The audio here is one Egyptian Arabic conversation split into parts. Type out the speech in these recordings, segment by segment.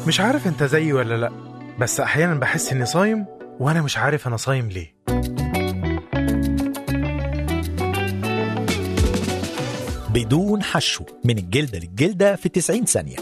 مش عارف انت زيي ولا لا بس احيانا بحس اني صايم وانا مش عارف انا صايم ليه بدون حشو من الجلدة للجلدة في 90 ثانية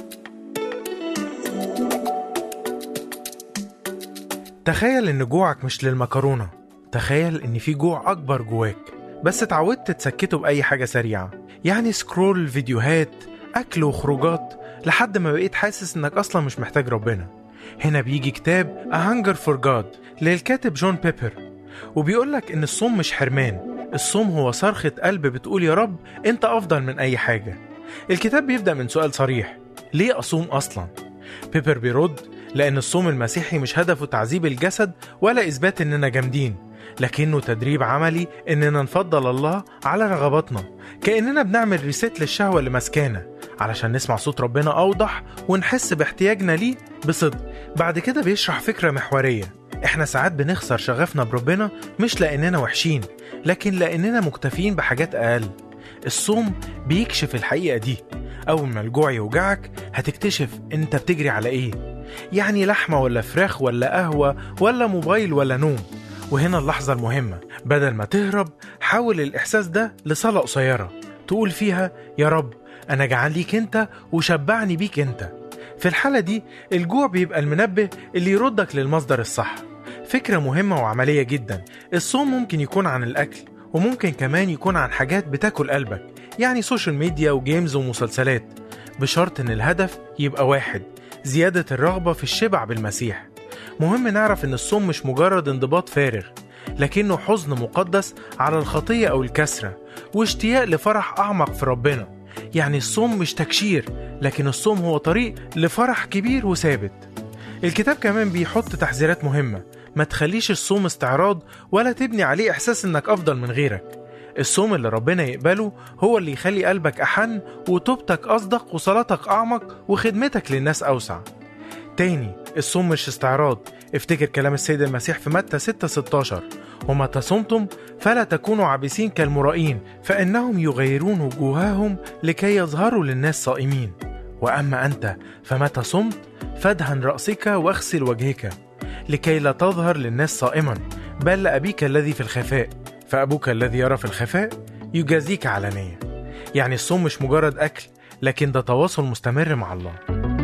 تخيل ان جوعك مش للمكرونة تخيل ان في جوع اكبر جواك بس اتعودت تسكته باي حاجة سريعة يعني سكرول فيديوهات اكل وخروجات لحد ما بقيت حاسس انك اصلا مش محتاج ربنا هنا بيجي كتاب A Hunger for God للكاتب جون بيبر وبيقولك ان الصوم مش حرمان الصوم هو صرخة قلب بتقول يا رب انت افضل من اي حاجة الكتاب بيبدأ من سؤال صريح ليه اصوم اصلا بيبر بيرد لأن الصوم المسيحي مش هدفه تعذيب الجسد ولا إثبات إننا جامدين لكنه تدريب عملي إننا نفضل الله على رغباتنا كأننا بنعمل ريست للشهوة اللي ماسكانا علشان نسمع صوت ربنا أوضح ونحس باحتياجنا ليه بصدق بعد كده بيشرح فكرة محورية إحنا ساعات بنخسر شغفنا بربنا مش لأننا وحشين لكن لأننا مكتفين بحاجات أقل الصوم بيكشف الحقيقة دي أول ما الجوع يوجعك هتكتشف أنت بتجري على إيه يعني لحمة ولا فراخ ولا قهوة ولا موبايل ولا نوم وهنا اللحظة المهمة بدل ما تهرب حول الإحساس ده لصلاة قصيرة تقول فيها يا رب أنا جعان ليك أنت وشبعني بيك أنت في الحالة دي الجوع بيبقى المنبه اللي يردك للمصدر الصح فكرة مهمة وعملية جدا الصوم ممكن يكون عن الأكل وممكن كمان يكون عن حاجات بتاكل قلبك يعني سوشيال ميديا وجيمز ومسلسلات بشرط ان الهدف يبقى واحد زيادة الرغبة في الشبع بالمسيح مهم نعرف ان الصوم مش مجرد انضباط فارغ لكنه حزن مقدس على الخطية أو الكسرة واشتياق لفرح أعمق في ربنا يعني الصوم مش تكشير لكن الصوم هو طريق لفرح كبير وثابت الكتاب كمان بيحط تحذيرات مهمة ما تخليش الصوم استعراض ولا تبني عليه إحساس إنك أفضل من غيرك الصوم اللي ربنا يقبله هو اللي يخلي قلبك أحن وتوبتك أصدق وصلاتك أعمق وخدمتك للناس أوسع تاني الصوم مش استعراض افتكر كلام السيد المسيح في متى 6 16 ومتى صمتم فلا تكونوا عابسين كالمرائين فإنهم يغيرون وجوههم لكي يظهروا للناس صائمين وأما أنت فمتى صمت فادهن رأسك واغسل وجهك لكي لا تظهر للناس صائما بل لأبيك الذي في الخفاء فأبوك الذي يرى في الخفاء يجازيك علانية يعني الصوم مش مجرد أكل لكن ده تواصل مستمر مع الله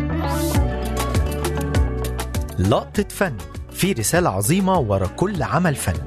لقطة فن في رسالة عظيمة ورا كل عمل فني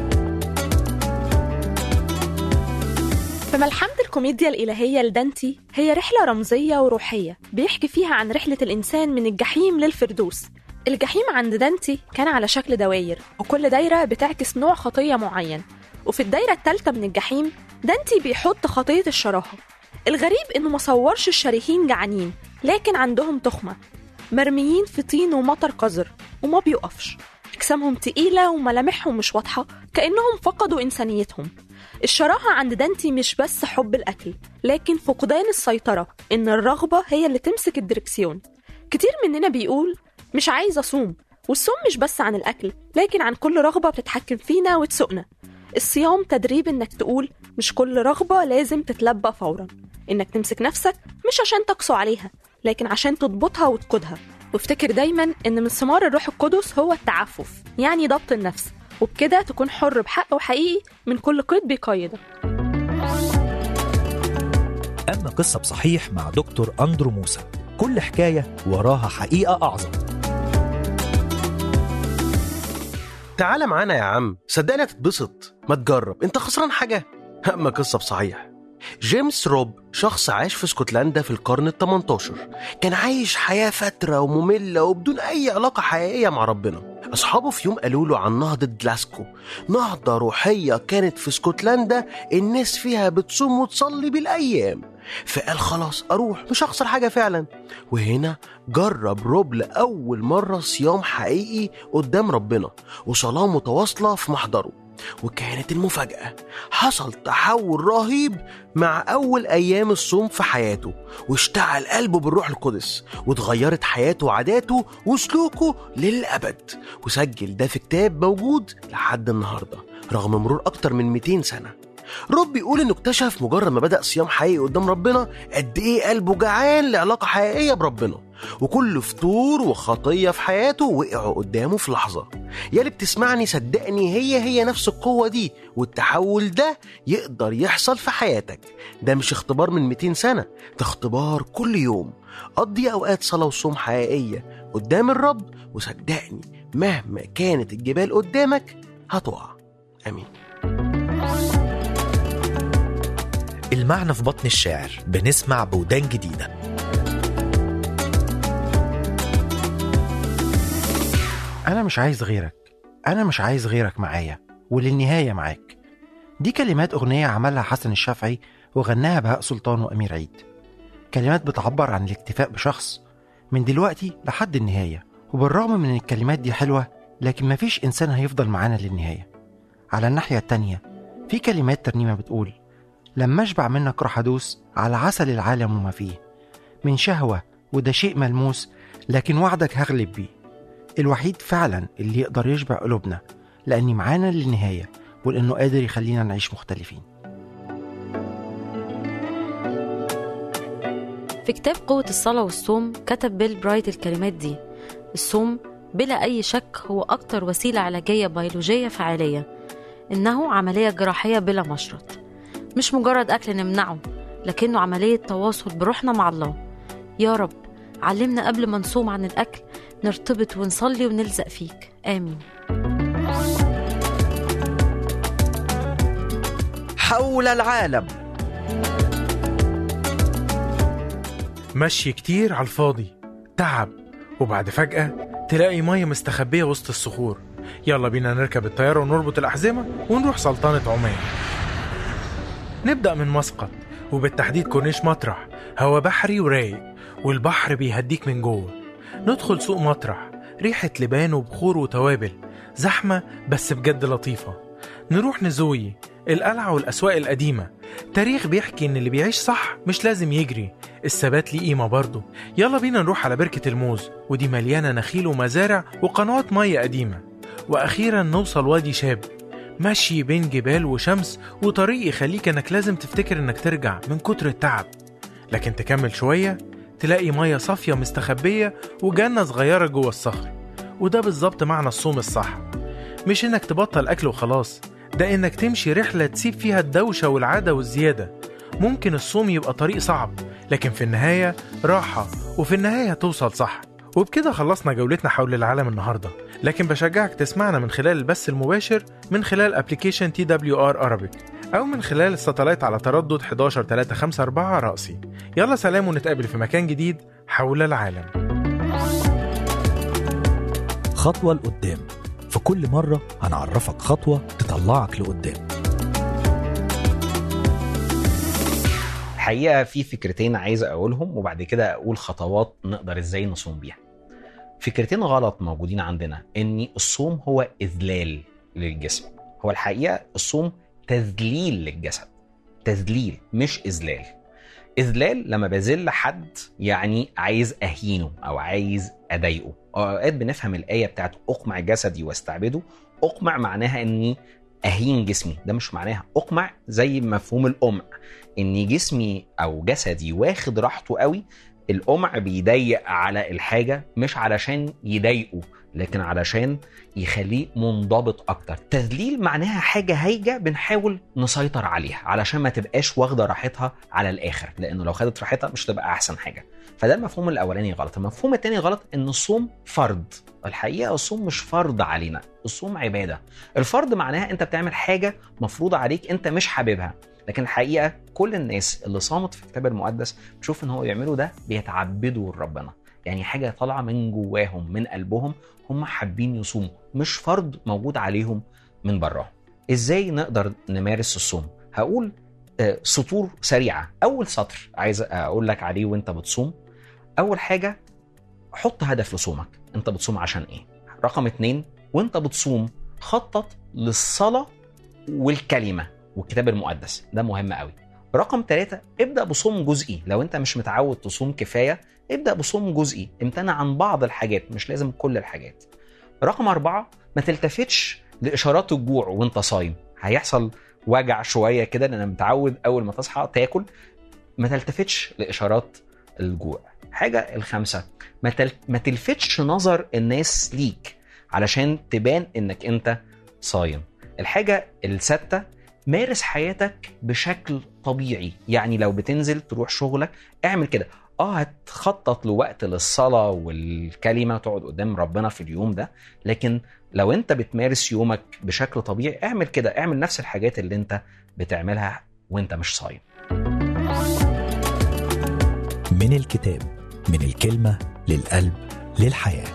في ملحمة الكوميديا الإلهية لدانتي هي رحلة رمزية وروحية بيحكي فيها عن رحلة الإنسان من الجحيم للفردوس الجحيم عند دانتي كان على شكل دواير وكل دايرة بتعكس نوع خطية معين وفي الدايرة التالتة من الجحيم دانتي بيحط خطية الشراهة الغريب إنه ما صورش الشريحين جعانين لكن عندهم تخمة مرميين في طين ومطر قذر وما بيقفش أجسامهم تقيلة وملامحهم مش واضحة كأنهم فقدوا إنسانيتهم الشراهة عند دانتي مش بس حب الأكل لكن فقدان السيطرة إن الرغبة هي اللي تمسك الدركسيون كتير مننا بيقول مش عايز أصوم والصوم مش بس عن الأكل لكن عن كل رغبة بتتحكم فينا وتسوقنا الصيام تدريب إنك تقول مش كل رغبة لازم تتلبى فورا إنك تمسك نفسك مش عشان تقسو عليها لكن عشان تضبطها وتقودها وافتكر دايما إن من ثمار الروح القدس هو التعفف يعني ضبط النفس وبكده تكون حر بحق وحقيقي من كل قيد بيقيدك أما قصة بصحيح مع دكتور أندرو موسى كل حكاية وراها حقيقة أعظم تعال معانا يا عم صدقني هتتبسط ما تجرب انت خسران حاجة أما قصة بصحيح جيمس روب شخص عاش في اسكتلندا في القرن ال 18 كان عايش حياة فترة ومملة وبدون أي علاقة حقيقية مع ربنا أصحابه في يوم قالوا له عن نهضة جلاسكو نهضة روحية كانت في اسكتلندا الناس فيها بتصوم وتصلي بالأيام فقال خلاص أروح مش هخسر حاجة فعلا وهنا جرب روب لأول مرة صيام حقيقي قدام ربنا وصلاة متواصلة في محضره وكانت المفاجأة حصل تحول رهيب مع أول أيام الصوم في حياته واشتعل قلبه بالروح القدس واتغيرت حياته وعاداته وسلوكه للأبد وسجل ده في كتاب موجود لحد النهاردة رغم مرور أكتر من 200 سنة روب بيقول انه اكتشف مجرد ما بدأ صيام حقيقي قدام ربنا قد ايه قلبه جعان لعلاقة حقيقية بربنا وكل فطور وخطية في حياته وقعوا قدامه في لحظة يا اللي بتسمعني صدقني هي هي نفس القوة دي والتحول ده يقدر يحصل في حياتك ده مش اختبار من 200 سنة ده اختبار كل يوم قضي أوقات صلاة وصوم حقيقية قدام الرب وصدقني مهما كانت الجبال قدامك هتقع امين المعنى في بطن الشاعر بنسمع بودان جديدة أنا مش عايز غيرك أنا مش عايز غيرك معايا وللنهاية معاك دي كلمات أغنية عملها حسن الشافعي وغناها بهاء سلطان وأمير عيد كلمات بتعبر عن الاكتفاء بشخص من دلوقتي لحد النهاية وبالرغم من إن الكلمات دي حلوة لكن مفيش إنسان هيفضل معانا للنهاية على الناحية التانية في كلمات ترنيمة بتقول لما أشبع منك راح أدوس على عسل العالم وما فيه من شهوة وده شيء ملموس لكن وعدك هغلب بيه الوحيد فعلا اللي يقدر يشبع قلوبنا لأني معانا للنهاية ولأنه قادر يخلينا نعيش مختلفين في كتاب قوة الصلاة والصوم كتب بيل برايت الكلمات دي الصوم بلا أي شك هو أكتر وسيلة علاجية بيولوجية فعالية إنه عملية جراحية بلا مشرط مش مجرد أكل نمنعه لكنه عملية تواصل بروحنا مع الله يا رب علمنا قبل ما نصوم عن الأكل نرتبط ونصلي ونلزق فيك آمين حول العالم مشي كتير على الفاضي تعب وبعد فجأة تلاقي مية مستخبية وسط الصخور يلا بينا نركب الطيارة ونربط الأحزمة ونروح سلطنة عمان نبدأ من مسقط وبالتحديد كورنيش مطرح هوا بحري ورايق والبحر بيهديك من جوه ندخل سوق مطرح ريحة لبان وبخور وتوابل زحمة بس بجد لطيفة نروح نزوي القلعة والأسواق القديمة تاريخ بيحكي إن اللي بيعيش صح مش لازم يجري الثبات ليه قيمة برضه يلا بينا نروح على بركة الموز ودي مليانة نخيل ومزارع وقنوات مية قديمة وأخيرا نوصل وادي شاب مشي بين جبال وشمس وطريق يخليك انك لازم تفتكر انك ترجع من كتر التعب لكن تكمل شوية تلاقي مية صافية مستخبية وجنة صغيرة جوه الصخر وده بالظبط معنى الصوم الصح مش انك تبطل اكل وخلاص ده انك تمشي رحلة تسيب فيها الدوشة والعادة والزيادة ممكن الصوم يبقى طريق صعب لكن في النهاية راحة وفي النهاية هتوصل صح وبكده خلصنا جولتنا حول العالم النهارده لكن بشجعك تسمعنا من خلال البث المباشر من خلال ابلكيشن تي دبليو ار ارابيك او من خلال الساتلايت على تردد 11354 رأسي يلا سلام ونتقابل في مكان جديد حول العالم خطوة لقدام في كل مرة هنعرفك خطوة تطلعك لقدام الحقيقه في فكرتين عايز اقولهم وبعد كده اقول خطوات نقدر ازاي نصوم بيها فكرتين غلط موجودين عندنا ان الصوم هو اذلال للجسم هو الحقيقه الصوم تذليل للجسد تذليل مش اذلال اذلال لما بذل حد يعني عايز اهينه او عايز اضايقه اوقات بنفهم الايه بتاعت اقمع جسدي واستعبده اقمع معناها اني اهين جسمي ده مش معناها اقمع زي مفهوم القمع ان جسمي او جسدي واخد راحته قوي القمع بيضيق على الحاجه مش علشان يضايقه لكن علشان يخليه منضبط اكتر تذليل معناها حاجه هايجه بنحاول نسيطر عليها علشان ما تبقاش واخده راحتها على الاخر لانه لو خدت راحتها مش تبقى احسن حاجه فده المفهوم الاولاني غلط المفهوم الثاني غلط ان الصوم فرض الحقيقه الصوم مش فرض علينا الصوم عباده الفرض معناها انت بتعمل حاجه مفروضه عليك انت مش حاببها لكن الحقيقه كل الناس اللي صامت في الكتاب المقدس بتشوف ان هو بيعملوا ده بيتعبدوا لربنا يعني حاجه طالعه من جواهم من قلبهم هم حابين يصوموا مش فرض موجود عليهم من براهم ازاي نقدر نمارس الصوم هقول آه، سطور سريعه اول سطر عايز اقول لك عليه وانت بتصوم اول حاجه حط هدف لصومك انت بتصوم عشان ايه رقم اتنين وانت بتصوم خطط للصلاه والكلمه والكتاب المقدس ده مهم قوي رقم ثلاثة ابدأ بصوم جزئي لو انت مش متعود تصوم كفاية ابدأ بصوم جزئي امتنع عن بعض الحاجات مش لازم كل الحاجات رقم أربعة ما تلتفتش لإشارات الجوع وانت صايم هيحصل وجع شوية كده لأن متعود أول ما تصحى تاكل ما تلتفتش لإشارات الجوع حاجه الخامسه ما, تل... ما تلفتش نظر الناس ليك علشان تبان انك انت صايم الحاجه السادسه مارس حياتك بشكل طبيعي يعني لو بتنزل تروح شغلك اعمل كده اه هتخطط لوقت للصلاه والكلمه تقعد قدام ربنا في اليوم ده لكن لو انت بتمارس يومك بشكل طبيعي اعمل كده اعمل نفس الحاجات اللي انت بتعملها وانت مش صايم من الكتاب من الكلمة للقلب للحياة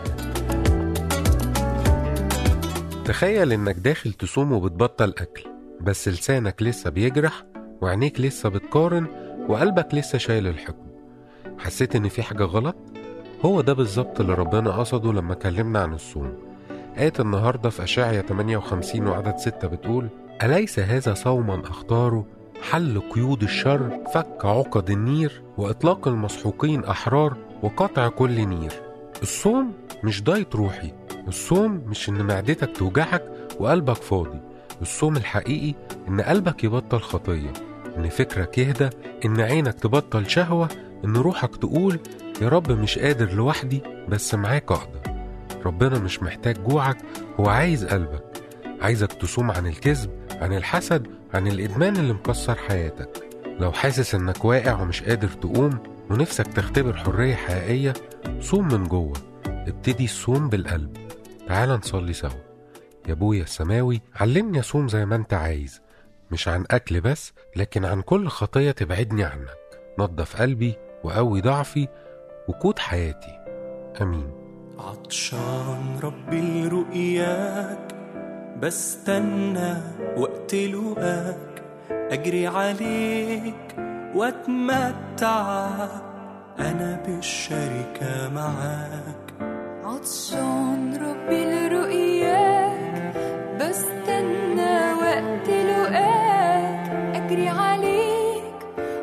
تخيل انك داخل تصوم وبتبطل اكل بس لسانك لسه بيجرح وعينيك لسه بتقارن وقلبك لسه شايل الحكم حسيت ان في حاجة غلط هو ده بالظبط اللي ربنا قصده لما كلمنا عن الصوم آية النهاردة في أشعية 58 وعدد 6 بتقول أليس هذا صوما أختاره حل قيود الشر فك عقد النير وإطلاق المسحوقين أحرار وقطع كل نير الصوم مش دايت روحي الصوم مش إن معدتك توجعك وقلبك فاضي الصوم الحقيقي إن قلبك يبطل خطية إن فكرك يهدى إن عينك تبطل شهوة إن روحك تقول يا رب مش قادر لوحدي بس معاك أقدر ربنا مش محتاج جوعك هو عايز قلبك عايزك تصوم عن الكذب عن الحسد عن الإدمان اللي مكسر حياتك لو حاسس إنك واقع ومش قادر تقوم ونفسك تختبر حرية حقيقية صوم من جوه ابتدي الصوم بالقلب تعال نصلي سوا يا ابويا السماوي علمني اصوم زي ما انت عايز مش عن اكل بس لكن عن كل خطيه تبعدني عنك نظف قلبي وقوي ضعفي وقود حياتي امين عطشان ربي لرؤياك بستنى وقت لقاك أجري عليك واتمتع أنا بالشركة معاك عطشان ربي لرؤياك بستنى وقت لقاك أجري عليك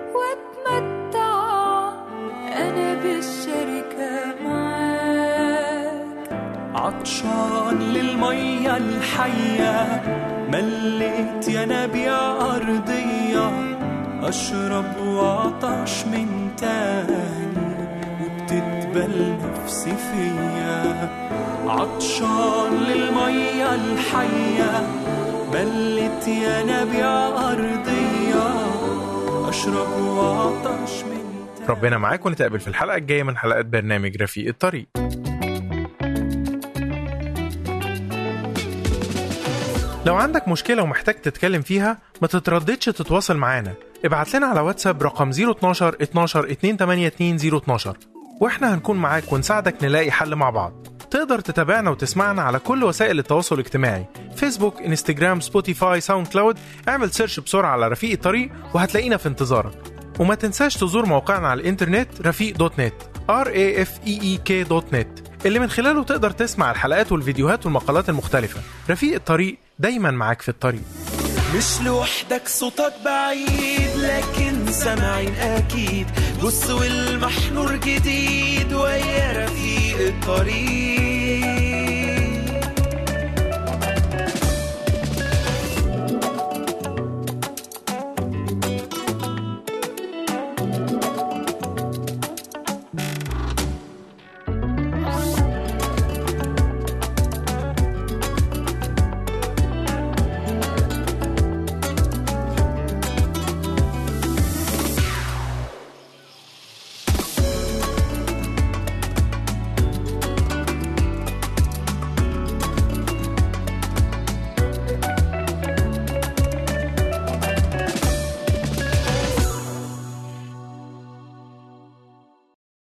واتمتع أنا بالشركة معاك عطشان للمية الحية مليت ينابيع أرضية أشرب وأعطش من تاني وبتدبل نفسي فيا عطشان للمية الحية مليت ينابيع أرضية أشرب وأعطش من تاني ربنا معاك ونتقابل في الحلقة الجاية من حلقات برنامج رفيق الطريق لو عندك مشكلة ومحتاج تتكلم فيها ما تترددش تتواصل معانا ابعت لنا على واتساب رقم 012 12 282 012 واحنا هنكون معاك ونساعدك نلاقي حل مع بعض تقدر تتابعنا وتسمعنا على كل وسائل التواصل الاجتماعي فيسبوك انستجرام سبوتيفاي ساوند كلاود اعمل سيرش بسرعة على رفيق الطريق وهتلاقينا في انتظارك وما تنساش تزور موقعنا على الانترنت رفيق دوت نت r a f e e k دوت نت اللي من خلاله تقدر تسمع الحلقات والفيديوهات والمقالات المختلفة رفيق الطريق دايما معاك في الطريق مش لوحدك صوتك بعيد لكن سامعين اكيد بص والمحنور جديد ويا رفيق الطريق